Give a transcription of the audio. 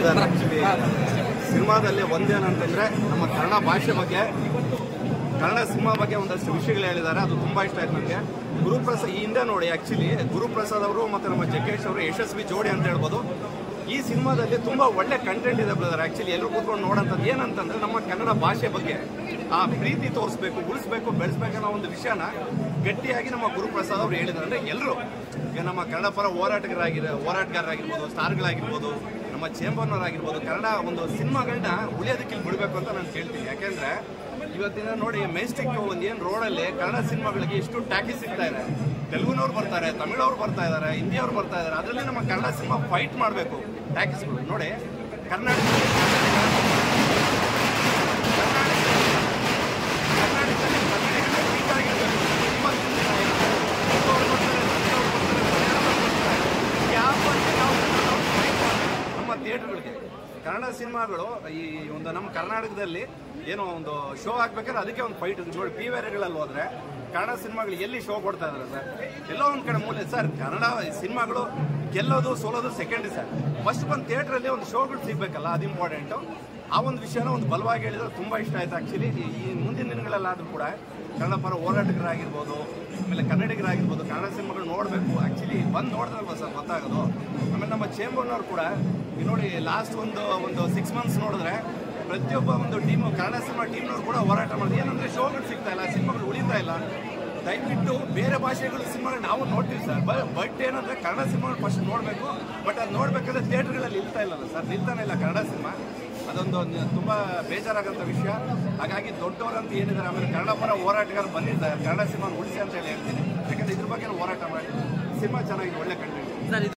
ಹೇಳಿದ್ದಾರೆ ಆಕ್ಚುಲಿ ಸಿನಿಮಾದಲ್ಲಿ ಒಂದೇನಂತಂದ್ರೆ ನಮ್ಮ ಕನ್ನಡ ಭಾಷೆ ಬಗ್ಗೆ ಕನ್ನಡ ಸಿನಿಮಾ ಬಗ್ಗೆ ಒಂದಷ್ಟು ವಿಷಯಗಳು ಹೇಳಿದ್ದಾರೆ ಅದು ತುಂಬಾ ಇಷ್ಟ ಆಯ್ತು ನನಗೆ ಗುರುಪ್ರಸಾದ್ ಈ ಹಿಂದೆ ನೋಡಿ ಆಕ್ಚುಲಿ ಗುರುಪ್ರಸಾದ್ ಅವರು ಮತ್ತೆ ನಮ್ಮ ಜಗ್ಗೇಶ್ ಅವರು ಯಶಸ್ವಿ ಜೋಡಿ ಅಂತ ಹೇಳ್ಬೋದು ಈ ಸಿನಿಮಾದಲ್ಲಿ ತುಂಬಾ ಒಳ್ಳೆ ಕಂಟೆಂಟ್ ಇದೆ ಬ್ರದರ್ ಆಕ್ಚುಲಿ ಎಲ್ಲರೂ ಕೂತ್ಕೊಂಡು ನೋಡೋಂಥದ್ದು ಏನಂತಂದ್ರೆ ನಮ್ಮ ಕನ್ನಡ ಭಾಷೆ ಬಗ್ಗೆ ಆ ಪ್ರೀತಿ ತೋರಿಸ್ಬೇಕು ಉಳಿಸ್ಬೇಕು ಬೆಳೆಸ್ಬೇಕು ಅನ್ನೋ ಒಂದು ವಿಷಯನ ಗಟ್ಟಿಯಾಗಿ ನಮ್ಮ ಗುರುಪ್ರಸಾದ್ ಅವರು ಹೇಳಿದ್ದಾರೆ ಅಂದ್ರೆ ಎಲ್ಲರೂ ಈಗ ನಮ್ಮ ಕನ್ನಡ ಪರ ಹೋರಾಟಗಾರಾಗಿರ ಹೋರಾಟಗಾರರಾಗಿರ್ಬೋದು ಸ್ಟಾರ್ಗಳಾಗಿರ್ಬೋದು ನಮ್ಮ ಚೇಂಬರ್ನವರಾಗಿರ್ಬೋದು ಕನ್ನಡ ಒಂದು ಸಿನಿಮಾಗಳನ್ನ ಉಳಿಯೋದಕ್ಕೆ ಇಲ್ಲಿ ಬಿಡಬೇಕು ಅಂತ ನಾನು ಕೇಳ್ತೀನಿ ಯಾಕೆಂದ್ರೆ ಇವತ್ತಿನ ನೋಡಿ ಮೆಸ್ಟಿಕ್ ಒಂದು ಏನು ರೋಡಲ್ಲಿ ಕನ್ನಡ ಸಿನಿಮಾಗಳಿಗೆ ಎಷ್ಟು ಟ್ಯಾಕ್ಸಿ ಸಿಗ್ತಾ ಇದೆ ತೆಲುಗುನವ್ರು ಬರ್ತಾರೆ ತಮಿಳವ್ರು ಬರ್ತಾ ಇದ್ದಾರೆ ಹಿಂದಿಯವ್ರು ಬರ್ತಾ ಇದ್ದಾರೆ ಅದರಲ್ಲಿ ನಮ್ಮ ಕನ್ನಡ ಸಿನಿಮಾ ಫೈಟ್ ಮಾಡಬೇಕು ಟ್ಯಾಕ್ಸಿಗಳು ನೋಡಿ ಕರ್ನಾಟಕ ಕರ್ನಾಟಕದಲ್ಲಿ ಕನ್ನಡಿಗರೇ weak ಆಗಿರ್ಬೇಕು. ಇವತ್ತಿನ ದಿನ ಅವ್ರು ಬರ್ತಾರೆ, ತಮಿಳವ್ರು ಬರ್ತಾರೆ, ಮಲಯಾಳಂನವ್ರು ಬರ್ತಾರೆ. ಯಾವ ಬಗ್ಗೆ ನಾವು ಕನ್ನಡದವ್ರು fight ಮಾಡ್ಬೇಕು? ನಮ್ಮ ಥಿಯೇಟರ್ಗಳಿಗೆ ಕನ್ನಡ ಸಿನಿಮಾಗಳು ಈ ಒಂದು ನಮ್ಮ ಕರ್ನಾಟಕದಲ್ಲಿ ಏನೋ ಒಂದು ಶೋ ಆಗ್ಬೇಕಾದ್ರೆ ಅದಕ್ಕೆ ಒಂದು ಫೈಟ್ ನೋಡಿ ಪಿ ವೇರೆಗಳಲ್ಲಿ ಹೋದ್ರೆ ಕನ್ನಡ ಸಿನಿಮಾಗಳು ಎಲ್ಲಿ ಶೋ ಕೊಡ್ತಾ ಇದಾರೆ ಸರ್ ಎಲ್ಲೋ ಒಂದ್ ಕಡೆ ಮೂಲೆ ಸರ್ ಕನ್ನಡ ಸಿನಿಮಾಗಳು ಗೆಲ್ಲೋದು ಸೋಲೋದು ಸೆಕೆಂಡ್ ಸರ್ ಫಸ್ಟ್ ಬಂದು ಥಿಯೇಟ್ರಲ್ಲಿ ಒಂದು ಶೋಗಳು ಸಿಗ್ಬೇಕಲ್ಲ ಅದು ಇಂಪಾರ್ಟೆಂಟು ಆ ಒಂದು ವಿಷಯನ ಒಂದು ಬಲವಾಗಿ ಹೇಳಿದ್ರೆ ತುಂಬಾ ಇಷ್ಟ ಆಯ್ತು ಆಕ್ಚುಲಿ ಈ ಮುಂದಿನ ದಿನಗಳಲ್ಲಾದ್ರೂ ಕೂಡ ಕನ್ನಡ ಪರ ಹೋರಾಟಗಾರಾಗಿರ್ಬೋದು ಆಮೇಲೆ ಕನ್ನಡಿಗರಾಗಿರ್ಬೋದು ಕನ್ನಡ ಸಿನಿಮಾಗಳು ನೋಡಬೇಕು ಆಕ್ಚುಲಿ ಬಂದು ನೋಡಿದ್ರಲ್ವ ಸರ್ ಗೊತ್ತಾಗೋದು ಆಮೇಲೆ ನಮ್ಮ ಚೇಂಬರ್ನವ್ರು ಕೂಡ ಈಗ ನೋಡಿ ಲಾಸ್ಟ್ ಒಂದು ಒಂದು ಸಿಕ್ಸ್ ಮಂತ್ಸ್ ನೋಡಿದ್ರೆ ಪ್ರತಿಯೊಬ್ಬ ಒಂದು ಟೀಮು ಕನ್ನಡ ಸಿನಿಮಾ ಟೀಮ್ನವ್ರು ಕೂಡ ಹೋರಾಟ ಮಾಡಿದ್ರು ಏನಂದ್ರೆ ಶೋಗಳು ಸಿಗ್ತಾ ಇಲ್ಲ ಸಿನಿಮಾಗಳು ಉಳಿತಾ ಇಲ್ಲ ದಯವಿಟ್ಟು ಬೇರೆ ಭಾಷೆಗಳ ಸಿನಿಮಾಗಳು ನಾವು ನೋಡ್ತೀವಿ ಸರ್ ಬಟ್ ಏನಂದ್ರೆ ಕನ್ನಡ ಸಿನಿಮಾಗಳು ಫಸ್ಟ್ ನೋಡಬೇಕು ಬಟ್ ಅದು ನೋಡ್ಬೇಕಾದ್ರೆ ಥಿಯೇಟರ್ಗಳಲ್ಲಿ ನಿಲ್ತಾ ಇಲ್ಲ ಸರ್ ನಿಲ್ತಾನೆ ಇಲ್ಲ ಕನ್ನಡ ಸಿನಿಮಾ ಅದೊಂದು ನ- ತುಂಬಾ ಬೇಜಾರಾಗಂತ ವಿಷಯ ಹಾಗಾಗಿ ದೊಡ್ಡವರಂತ ಏನಿದ್ದಾರೆ ಆಮೇಲೆ ಕನ್ನಡ ಪರ ಹೋರಾಟಗಾರ ಬಂದಿದ್ದಾರೆ ಕನ್ನಡ ಸಿನಿಮಾ ಉಳಿಸಿ ಅಂತ ಹೇಳಿ ಹೇಳ್ತೀನಿ ಯಾಕಂದ್ರೆ ಇದ್ರ ಬಗ್ಗೆ ಹೋರಾಟ ಮಾಡಿ ಸಿನಿಮಾ ಚೆನ್ನಾಗಿದೆ ಒಳ್ಳೆ ಕಂಟೆಂಟ್ ಸರ್